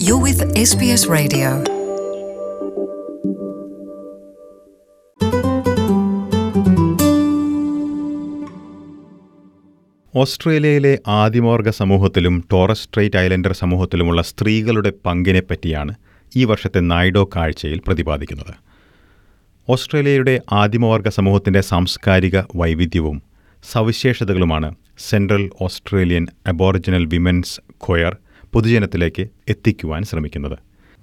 You're with SBS Radio. ഓസ്ട്രേലിയയിലെ ആദിമവർഗ സമൂഹത്തിലും Taurus straight islander സമൂഹത്തിലുമുള്ള സ്ത്രീകളുടെ പങ്കിനെപ്പറ്റിയാണ് ഈ വർഷത്തെ നായിഡോ കാഴ്ചയിൽ പ്രതിപാദിക്കുന്നത് ഓസ്ട്രേലിയയുടെ ആദിമവർഗ സമൂഹത്തിൻ്റെ സാംസ്കാരിക വൈവിധ്യവും സവിശേഷതകളുമാണ് Central Australian Aboriginal Women's Choir പൊതുജനത്തിലേക്ക് എത്തിക്കുവാൻ ശ്രമിക്കുന്നത്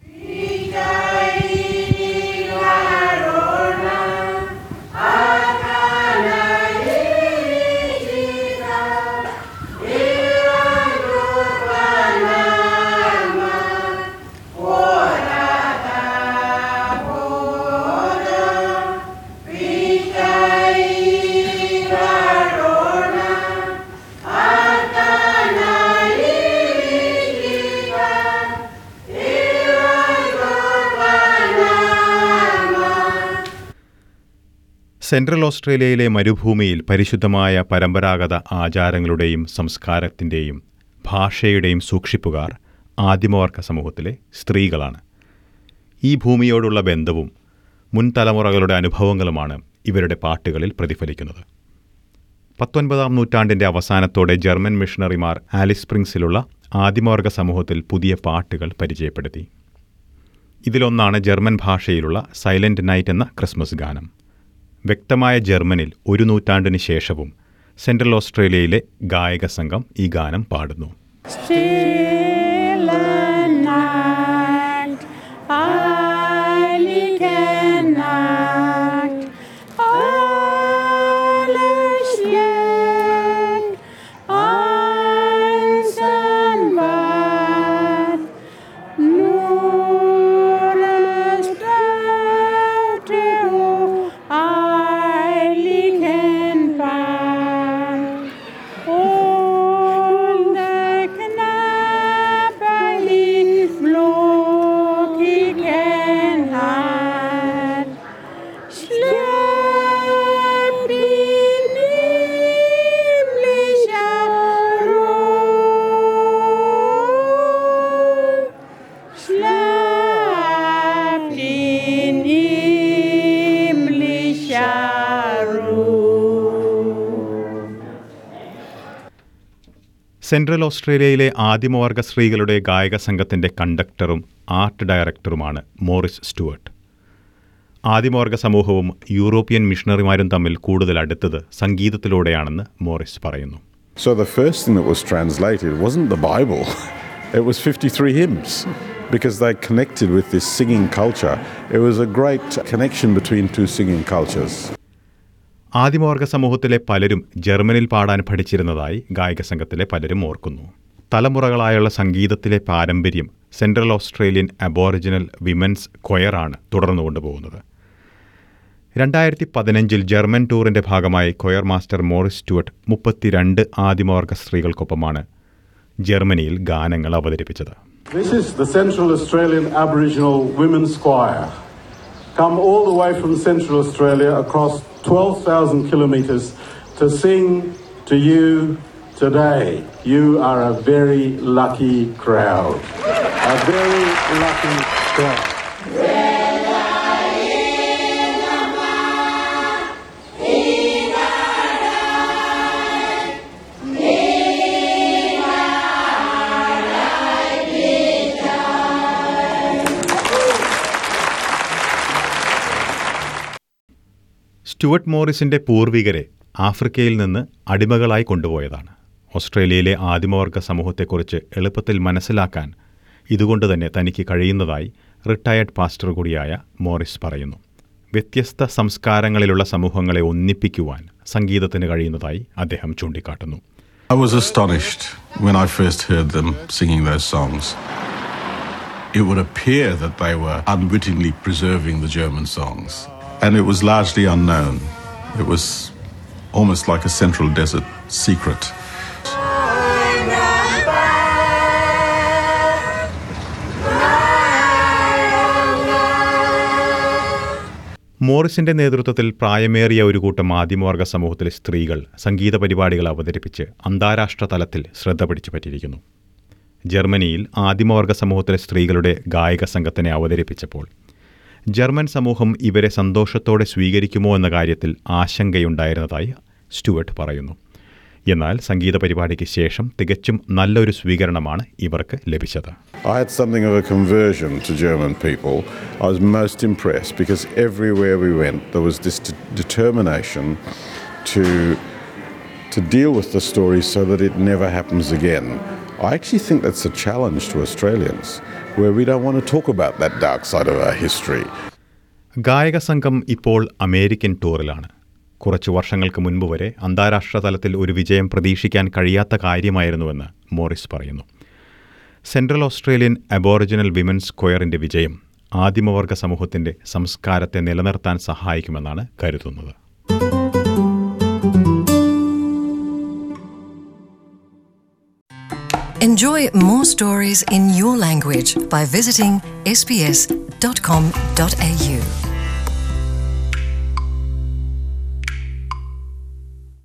സെൻട്രൽ ഓസ്ട്രേലിയയിലെ മരുഭൂമിയിൽ പരിശുദ്ധമായ പരമ്പരാഗത ആചാരങ്ങളുടെയും സംസ്കാരത്തിൻ്റെയും ഭാഷയുടെയും സൂക്ഷിപ്പുകാർ ആദിമവർഗ സമൂഹത്തിലെ സ്ത്രീകളാണ് ഈ ഭൂമിയോടുള്ള ബന്ധവും മുൻ തലമുറകളുടെ അനുഭവങ്ങളുമാണ് ഇവരുടെ പാട്ടുകളിൽ പ്രതിഫലിക്കുന്നത് പത്തൊൻപതാം നൂറ്റാണ്ടിൻ്റെ അവസാനത്തോടെ ജർമ്മൻ മിഷണറിമാർ ആലിസ് സ്പ്രിങ്സിലുള്ള ആദിമവർഗ സമൂഹത്തിൽ പുതിയ പാട്ടുകൾ പരിചയപ്പെടുത്തി ഇതിലൊന്നാണ് ജർമ്മൻ ഭാഷയിലുള്ള സൈലന്റ് നൈറ്റ് എന്ന ക്രിസ്മസ് ഗാനം വ്യക്തമായ ജർമ്മനിൽ ഒരു നൂറ്റാണ്ടിന് ശേഷവും സെൻട്രൽ ഓസ്ട്രേലിയയിലെ ഗായക സംഘം ഈ ഗാനം പാടുന്നു Stille Nacht, heilige Nacht, alles schlägt einsam ward, nur es bleibt o heiligen Band. Und der Knabe lief flogigen Hand, schleppt ihn himmlischer Ruhe, schleppt ihn himmlischer Ruhe. Central ഓസ്ട്രേലിയയിലെ ആദിമവർഗ സ്ത്രീകളുടെ ഗായക സംഘത്തിൻ്റെ കണ്ടക്ടറും ആർട്ട് ഡയറക്ടറുമാണ് മോറിസ് സ്റ്റുവർട്ട് ആദിമവർഗ സമൂഹവും European മിഷണറിമാരും തമ്മിൽ കൂടുതൽ അടുത്തത് സംഗീതത്തിലൂടെയാണെന്ന് മോറിസ് പറയുന്നു So the first thing that was translated wasn't the Bible, it was 53 hymns because they connected with this singing culture. It was a great connection between two singing cultures. ആദിമവർഗ സമൂഹത്തിലെ പലരും ജർമ്മനിൽ പാടാൻ പഠിച്ചിരുന്നതായി ഗായക സംഘത്തിലെ പലരും ഓർക്കുന്നു തലമുറകളായുള്ള സംഗീതത്തിലെ പാരമ്പര്യം സെൻട്രൽ ഓസ്ട്രേലിയൻ അബോറിജിനൽ വിമൻസ് കൊയറാണ് തുടർന്നു കൊണ്ടുപോകുന്നത് രണ്ടായിരത്തി പതിനഞ്ചിൽ ജർമ്മൻ ടൂറിന്റെ ഭാഗമായി കൊയർ മാസ്റ്റർ മോറിസ് സ്റ്റുവർട്ട് മുപ്പത്തിരണ്ട് ആദിമവർഗ സ്ത്രീകൾക്കൊപ്പമാണ് ജർമ്മനിയിൽ ഗാനങ്ങൾ അവതരിപ്പിച്ചത് This is the Central Australian Aboriginal Women's Choir. Come all the way from Central Australia across 12,000 kilometres to sing to you today. You are a very lucky crowd. A very lucky crowd. Stuart മോറിസിന്റെ പൂർവികരെ ആഫ്രിക്കയിൽ നിന്ന് അടിമകളായി കൊണ്ടുപോയതാണ് ഓസ്ട്രേലിയയിലെ ആദിമവർഗ സമൂഹത്തെക്കുറിച്ച് എളുപ്പത്തിൽ മനസ്സിലാക്കാൻ ഇതുകൊണ്ട് തന്നെ തനിക്ക് കഴിയുന്നതായി റിട്ടയർഡ് പാസ്റ്റർ കൂടിയായ മോറിസ് പറയുന്നു വ്യത്യസ്ത സംസ്കാരങ്ങളിലുള്ള സമൂഹങ്ങളെ ഒന്നിപ്പിക്കുവാൻ സംഗീതത്തിന് കഴിയുന്നതായി അദ്ദേഹം ചൂണ്ടിക്കാട്ടുന്നു I was astonished when I first heard them singing those songs. It would appear that they were unwittingly preserving the German songs, and it was largely unknown. It was almost like a central desert secret. മോറിസിന്റെ നേതൃത്വത്തിൽ പ്രായമേറിയ ഒരു കൂട്ടം ആദിമവർഗ സമൂഹത്തിലെ സ്ത്രീകൾ സംഗീത പരിപാടികൾ അവതരിപ്പിച്ച് അന്താരാഷ്ട്ര തലത്തിൽ ശ്രദ്ധ പിടിച്ചു പറ്റിയിരിക്കുന്നു ജർമ്മനിയിൽ ആദിമവർഗ സമൂഹത്തിലെ സ്ത്രീകളുടെ ഗായക സംഘത്തിനെ അവതരിപ്പിച്ചപ്പോൾ ജർമ്മൻ സമൂഹം ഇവരെ സന്തോഷത്തോടെ സ്വീകരിക്കുമോ എന്ന കാര്യത്തിൽ ആശങ്കയുണ്ടായിരുന്നതായി സ്റ്റുവർട്ട് പറയുന്നു എന്നാൽ സംഗീത പരിപാടിക്ക് ശേഷം തികച്ചും നല്ലൊരു സ്വീകരണമാണ് ഇവർക്ക് ലഭിച്ചത് I had something of a conversion to German people. I was most impressed because everywhere we went, there was this de- determination to, to deal with the story so that it never happens again. I actually think that's a challenge to Australians, where we don't want to talk about that dark side of our history. ഗായക സംഘം ഇപ്പോൾ American ടൂറിലാണ് കുറച്ചു വർഷങ്ങൾക്ക് മുൻപ് വരെ അന്താരാഷ്ട്ര തലത്തിൽ ഒരു വിജയം പ്രതീക്ഷിക്കാൻ കഴിയാത്ത കാര്യമായിരുന്നുവെന്ന് മോറിസ് പറയുന്നു സെൻട്രൽ ഓസ്ട്രേലിയൻ അബോറിജിനൽ വിമൻസ് സ്ക്വയറിന്റെ വിജയം ആദിമവർഗ സമൂഹത്തിന്റെ സംസ്കാരത്തെ നിലനിർത്താൻ സഹായിക്കുമെന്നാണ് കരുതുന്നത് Enjoy more stories in your language by visiting sbs.com.au.